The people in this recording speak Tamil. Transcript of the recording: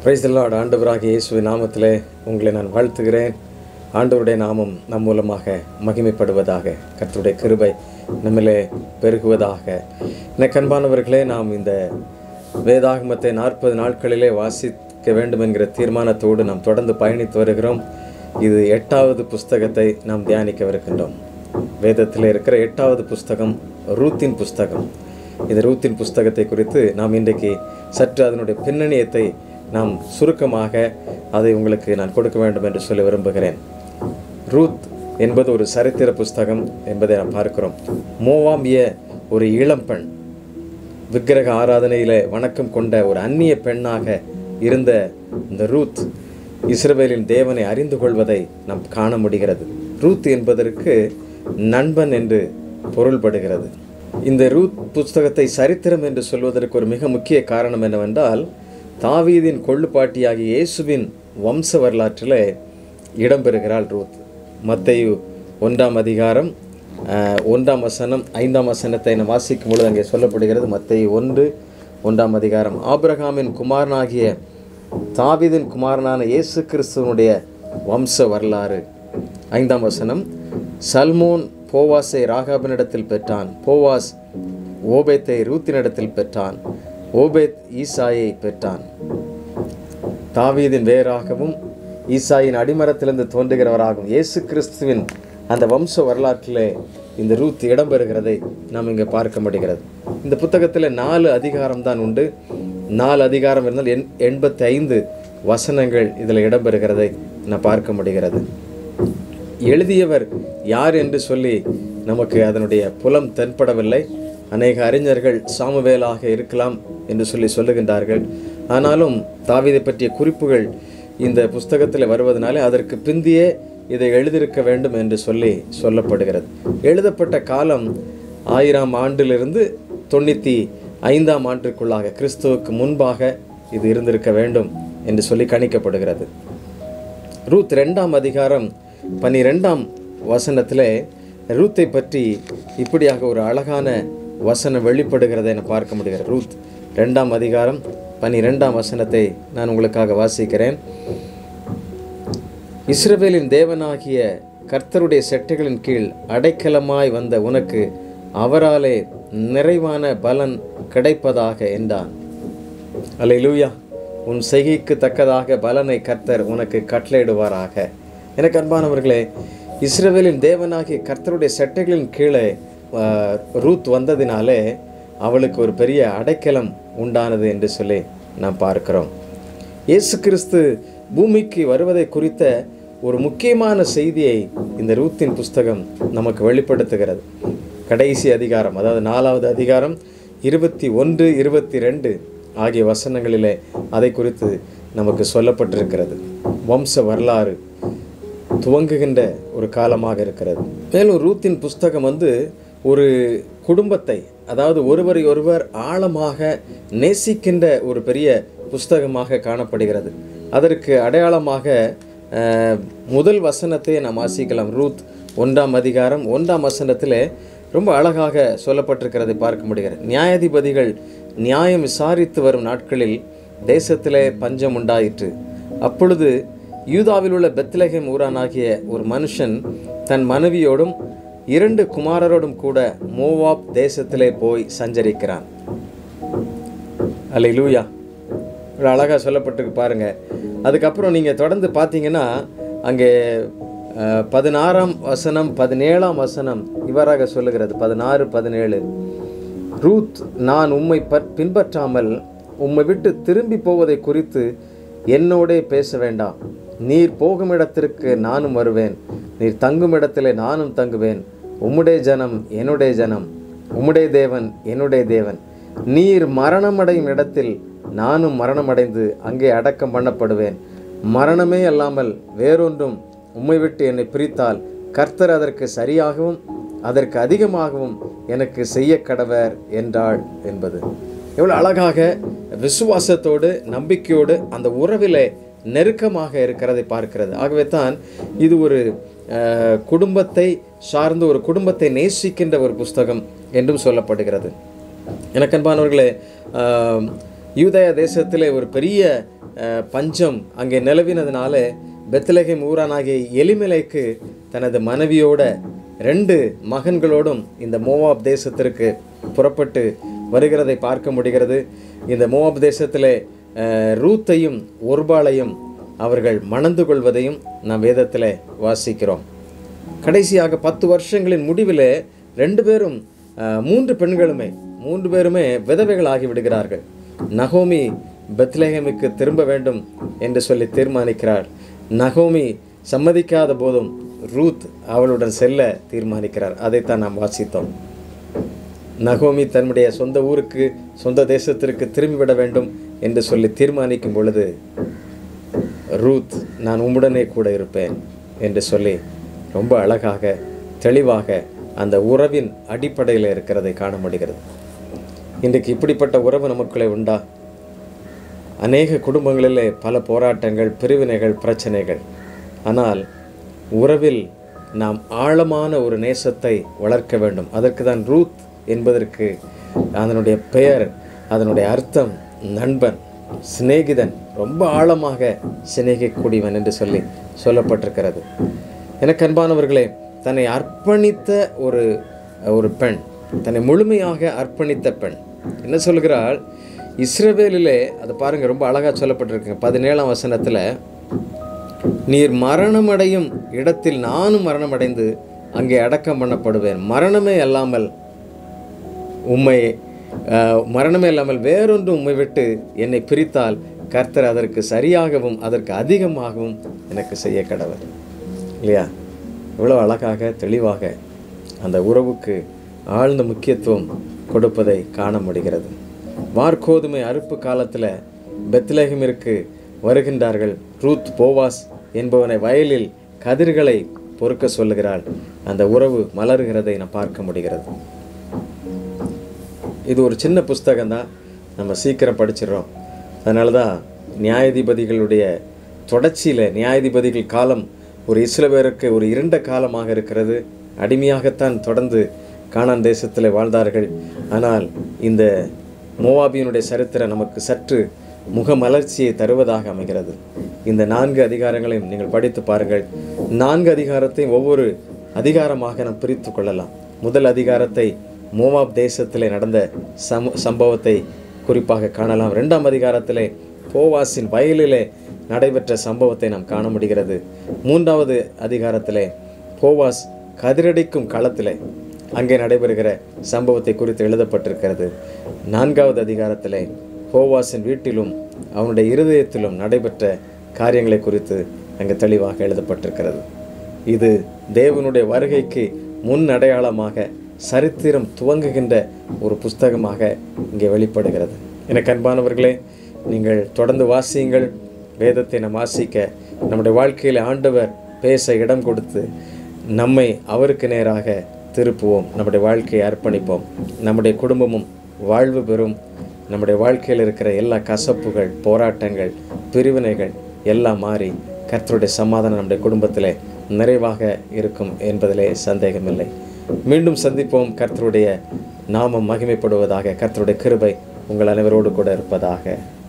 பிரைஸ் லார்ட் ஆண்டவராக இயேசுவின் நாமத்திலே உங்களை நான் வாழ்த்துகிறேன் ஆண்டவருடைய நாமம் நம் மூலமாக மகிமைப்படுவதாக கர்த்தருடைய கிருபை நம்மிலே பெருகுவதாக எனக்கு அன்பானவர்களே நாம் இந்த வேதாகமத்தை நாற்பது நாட்களிலே வாசிக்க வேண்டும் என்கிற தீர்மானத்தோடு நாம் தொடர்ந்து பயணித்து வருகிறோம் இது எட்டாவது புஸ்தகத்தை நாம் தியானிக்கவிருக்கின்றோம் வேதத்தில் இருக்கிற எட்டாவது புஸ்தகம் ரூத்தின் புஸ்தகம் இந்த ரூத்தின் புஸ்தகத்தை குறித்து நாம் இன்றைக்கு சற்று அதனுடைய பின்னணியத்தை நாம் சுருக்கமாக அதை உங்களுக்கு நான் கொடுக்க வேண்டும் என்று சொல்லி விரும்புகிறேன் ரூத் என்பது ஒரு சரித்திர புஸ்தகம் என்பதை நாம் பார்க்கிறோம் மோவாமிய ஒரு இளம்பெண் விக்கிரக ஆராதனையிலே வணக்கம் கொண்ட ஒரு அந்நிய பெண்ணாக இருந்த இந்த ரூத் இஸ்ரவேலின் தேவனை அறிந்து கொள்வதை நாம் காண முடிகிறது ரூத் என்பதற்கு நண்பன் என்று பொருள்படுகிறது இந்த ரூத் புஸ்தகத்தை சரித்திரம் என்று சொல்வதற்கு ஒரு மிக முக்கிய காரணம் என்னவென்றால் தாவீதின் கொள்ளுப்பாட்டியாகிய இயேசுவின் வம்ச வரலாற்றில் இடம்பெறுகிறாள் ரூத் மத்தையு ஒன்றாம் அதிகாரம் அஹ், ஒன்றாம் வசனம் ஐந்தாம் வசனத்தை நான் வாசிக்கும் பொழுது அங்கே சொல்லப்படுகிறது மத்தையு ஒன்று ஒன்றாம் அதிகாரம் ஆபிரகாமின் குமாரனாகிய தாவீதின் குமாரனான இயேசு கிறிஸ்துவனுடைய வம்ச வரலாறு ஐந்தாம் வசனம் சல்மோன் போவாஸை ராகாபினிடத்தில் பெற்றான் போவாஸ் ஓபேத்தை ரூத்தினிடத்தில் பெற்றான் ஓபேத் ஈசாயை பெற்றான் தாவீதின் வேராகவும் ஈசாயின் அடிமரத்திலிருந்து தோன்றுகிறவராகவும் இயேசு கிறிஸ்துவின் அந்த வம்ச வரலாற்றிலே இந்த ரூத் இடம்பெறுகிறதை நாம் இங்கே பார்க்க முடிகிறது இந்த புத்தகத்தில் நாலு அதிகாரம் தான் உண்டு நாலு அதிகாரம் இருந்தால் எண் எண்பத்தி ஐந்து வசனங்கள் இதில் இடம்பெறுகிறதை நான் பார்க்க முடிகிறது எழுதியவர் யார் என்று சொல்லி நமக்கு அதனுடைய புலம் தென்படவில்லை அநேக அறிஞர்கள் சாமுவேலாக இருக்கலாம் என்று சொல்லி சொல்லுகின்றார்கள் ஆனாலும் தாவீதை பற்றிய குறிப்புகள் இந்த புஸ்தகத்தில் வருவதனாலே அதற்கு பிந்தியே இதை எழுதியிருக்க வேண்டும் என்று சொல்லி சொல்லப்படுகிறது எழுதப்பட்ட காலம் ஆயிரம் ஆண்டிலிருந்து தொண்ணூற்றி ஐந்தாம் ஆண்டிற்குள்ளாக கிறிஸ்துவுக்கு முன்பாக இது இருந்திருக்க வேண்டும் என்று சொல்லி கணிக்கப்படுகிறது ரூத் ரெண்டாம் அதிகாரம் பன்னிரெண்டாம் வசனத்திலே ரூத்தை பற்றி இப்படியாக ஒரு அழகான வசனம் வெளிப்படுகிறதை என பார்க்க முடிகிறது ரூத் ரெண்டாம் அதிகாரம் பன்னிரெண்டாம் வசனத்தை நான் உங்களுக்காக வாசிக்கிறேன் இஸ்ரவேலின் தேவனாகிய கர்த்தருடைய செட்டைகளின் கீழ் அடைக்கலமாய் வந்த உனக்கு அவராலே நிறைவான பலன் கிடைப்பதாக என்றான் அல்லேலூயா உன் செய்கைக்கு தக்கதாக பலனை கர்த்தர் உனக்கு கட்டளையிடுவாராக எனக்கு அன்பானவர்களே இஸ்ரவேலின் தேவனாகிய கர்த்தருடைய செட்டைகளின் கீழே ஆஹ், ரூத் வந்ததினாலே அவளுக்கு ஒரு பெரிய அடைக்கலம் உண்டானது என்று சொல்லி நாம் பார்க்கிறோம் இயேசு கிறிஸ்து பூமிக்கு வருவதை குறித்த ஒரு முக்கியமான செய்தியை இந்த ரூத்தின் புஸ்தகம் நமக்கு வெளிப்படுத்துகிறது கடைசி அதிகாரம் அதாவது நாலாவது அதிகாரம் இருபத்தி ஒன்று இருபத்தி ரெண்டு ஆகிய வசனங்களிலே அதை குறித்து நமக்கு சொல்லப்பட்டிருக்கிறது வம்ச வரலாறு துவங்குகின்ற ஒரு காலமாக இருக்கிறது மேலும் ரூத்தின் புஸ்தகம் வந்து ஒரு குடும்பத்தை அதாவது ஒருவரை ஒருவர் ஆழமாக நேசிக்கின்ற ஒரு பெரிய புஸ்தகமாக காணப்படுகிறது அதற்கு அடையாளமாக அஹ், முதல் வசனத்தை நாம் வாசிக்கலாம் ரூத் ஒன்றாம் அதிகாரம் ஒன்றாம் வசனத்திலே ரொம்ப அழகாக சொல்லப்பட்டிருக்கிறதை பார்க்க முடிகிறது நியாயாதிபதிகள் நியாயம் விசாரித்து வரும் நாட்களில் தேசத்திலே பஞ்சம் உண்டாயிற்று அப்பொழுது யூதாவில் உள்ள பெத்லகேம் ஊரானாகிய ஒரு மனுஷன் தன் மனைவியோடும் இரண்டு குமாரரோடும் கூட மோவாப் தேசத்திலே போய் சஞ்சரிக்கிறான் அல்லேலூயா ஒரு அழகாக சொல்லப்பட்டிருக்கு பாருங்க அதுக்கப்புறம் நீங்கள் தொடர்ந்து பார்த்தீங்கன்னா அங்கே அஹ், பதினாறாம் வசனம் பதினேழாம் வசனம் இவ்வாறாக சொல்லுகிறது பதினாறு பதினேழு ரூத் நான் உம்மை பற்- பின்பற்றாமல் உம்மை விட்டு திரும்பி போவதை குறித்து என்னோடே பேச வேண்டாம் நீர் போகும் இடத்திற்கு நானும் வருவேன் நீர் தங்கும் இடத்திலே நானும் தங்குவேன் உம்முடைய ஜனம் என்னுடைய ஜனம் உம்முடைய தேவன் என்னுடைய தேவன் நீர் மரணமடையும் இடத்தில் நானும் மரணமடைந்து அங்கே அடக்கம் பண்ணப்படுவேன் மரணமே அல்லாமல் வேறொன்றும் உம்மை விட்டு என்னை பிரித்தால் கர்த்தர் அதற்கு சரியாகவும் அதற்கு அதிகமாகவும் எனக்கு செய்ய கடவர் என்றாள் என்பது எவ்வளோ அழகாக விசுவாசத்தோடு நம்பிக்கையோடு அந்த உறவிலே நெருக்கமாக இருக்கிறதை பார்க்கிறது ஆகவே தான் இது ஒரு அஹ், குடும்பத்தை சார்ந்த ஒரு குடும்பத்தை நேசிக்கின்ற ஒரு புஸ்தகம் என்றும் சொல்லப்படுகிறது எனக்கு அன்பானவர்களே ஆம், யூதய தேசத்திலே ஒரு பெரிய அஹ், பஞ்சம் அங்கே நிலவினதுனால பெத்லகேம் ஊரானாகிய எலிமெலேக்கு தனது மனைவியோட ரெண்டு மகன்களோடும் இந்த மோவாப் தேசத்திற்கு புறப்பட்டு வருகிறதை பார்க்க முடிகிறது இந்த மோவாப் தேசத்திலே அஹ், ரூத்தையும் ஒர்பாளையும் அவர்கள் மணந்து கொள்வதையும் நாம் வேதத்தில் வாசிக்கிறோம் கடைசியாக பத்து வருஷங்களின் முடிவில் ரெண்டு பேரும் அஹ், மூன்று பெண்களுமே மூன்று பேருமே விதவைகள் ஆகி விடுகிறார்கள் நகோமி பெத்லேஹேமுக்கு திரும்ப வேண்டும் என்று சொல்லி தீர்மானிக்கிறார் நகோமி சம்மதிக்காத போதும் ரூத் அவளுடன் செல்ல தீர்மானிக்கிறார் அதைத்தான் நாம் வாசித்தோம் நகோமி தன்னுடைய சொந்த ஊருக்கு சொந்த தேசத்திற்கு திரும்பிவிட வேண்டும் என்று சொல்லி தீர்மானிக்கும் பொழுது ரூத் நான் உம்முடனே கூட இருப்பேன் என்று சொல்லி ரொம்ப அழகாக தெளிவாக அந்த உறவின் அடிப்படையில் இருக்கிறதை காண முடிகிறது இன்றைக்கு இப்படிப்பட்ட உறவு நமக்குள்ளே உண்டா அநேக குடும்பங்களிலே பல போராட்டங்கள் பிரிவினைகள் பிரச்சனைகள் ஆனால் உறவில் நாம் ஆழமான ஒரு நேசத்தை வளர்க்க வேண்டும் அதற்கு தான் ரூத் என்பதற்கு அதனுடைய பெயர் அதனுடைய அர்த்தம் நண்பன் சிநேகிதன் ரொம்ப ஆழமாக சிநேகிக்கூடியவன் என்று சொல்லி சொல்லப்பட்டிருக்கிறது எனக்கு அன்பானவர்களே தன்னை அர்ப்பணித்த ஒரு ஒரு பெண் தன்னை முழுமையாக அர்ப்பணித்த பெண் என்ன சொல்கிறாள் இஸ்ரவேலிலே அதை பாருங்க ரொம்ப அழகாக சொல்லப்பட்டிருக்குங்க பதினேழாம் வசனத்தில் நீர் மரணமடையும் இடத்தில் நானும் மரணமடைந்து அங்கே அடக்கம் பண்ணப்படுவேன் மரணமே அல்லாமல் உம்மை அஹ், மரணமே இல்லாமல் வேறொன்று உம்மை விட்டு என்னை பிரித்தால் கர்த்தர் அதற்கு சரியாகவும் அதற்கு அதிகமாகவும் எனக்கு செய்ய கடவர் இல்லையா இவ்வளோ அழகாக தெளிவாக அந்த உறவுக்கு ஆழ்ந்த முக்கியத்துவம் கொடுப்பதை காண முடிகிறது வார்கோதுமை அறுப்பு காலத்தில் பெத்லேஹமிற்கு வருகின்றார்கள் ரூத் போவாஸ் என்பவனை வயலில் கதிர்களை பொறுக்க சொல்லுகிறாள் அந்த உறவு மலர்கிறதை நாம் பார்க்க முடிகிறது இது ஒரு சின்ன புஸ்தகம் தான் நம்ம சீக்கிரம் படிச்சிடுறோம் அதனால தான் நியாயாதிபதிகளுடைய தொடர்ச்சியில் நியாயாதிபதிகள் காலம் ஒரு இஸ்ரவேருக்கு ஒரு இருண்ட காலமாக இருக்கிறது அடிமையாகத்தான் தொடர்ந்து கானான் தேசத்தில் வாழ்ந்தார்கள் ஆனால் இந்த மோவாபியனுடைய சரித்திரம் நமக்கு சற்று முகமலர்ச்சியை தருவதாக அமைகிறது இந்த நான்கு அதிகாரங்களையும் நீங்கள் படித்து பாருங்கள் நான்கு அதிகாரத்தையும் ஒவ்வொரு அதிகாரமாக நாம் பிரித்து கொள்ளலாம் முதல் அதிகாரத்தை மோவாப் தேசத்திலே நடந்த சம சம்பவத்தை குறிப்பாக காணலாம் ரெண்டாம் அதிகாரத்திலே போவாஸின் வயலிலே நடைபெற்ற சம்பவத்தை நாம் காண முடிகிறது மூன்றாவது அதிகாரத்திலே போவாஸ் கதிரடிக்கும் களத்திலே அங்கே நடைபெறுகிற சம்பவத்தை குறித்து எழுதப்பட்டிருக்கிறது நான்காவது அதிகாரத்திலே போவாஸின் வீட்டிலும் அவனுடைய இருதயத்திலும் நடைபெற்ற காரியங்களை குறித்து அங்கே தெளிவாக எழுதப்பட்டிருக்கிறது இது தேவனுடைய வருகைக்கு முன் அடையாளமாக சரித்திரம் துவங்குகின்ற ஒரு புஸ்தகமாக இங்கே வெளிப்படுகிறது எனக்கு அன்பானவர்களே நீங்கள் தொடர்ந்து வாசியுங்கள் வேதத்தை நாம் வாசிக்க நம்முடைய வாழ்க்கையில் ஆண்டவர் பேச இடம் கொடுத்து நம்மை அவருக்கு நேராக திருப்புவோம் நம்முடைய வாழ்க்கையை அர்ப்பணிப்போம் நம்முடைய குடும்பமும் வாழ்வு பெறும் நம்முடைய வாழ்க்கையில் இருக்கிற எல்லா கசப்புகள் போராட்டங்கள் பிரிவினைகள் எல்லாம் மாறி கர்த்தருடைய சமாதானம் நம்முடைய குடும்பத்திலே நிறைவாக இருக்கும் என்பதிலே சந்தேகமில்லை மீண்டும் சந்திப்போம் கர்த்தருடைய நாமம் மகிமைப்படுவதாக கர்த்தருடைய கிருபை உங்கள் அனைவரோடு கூட இருப்பதாக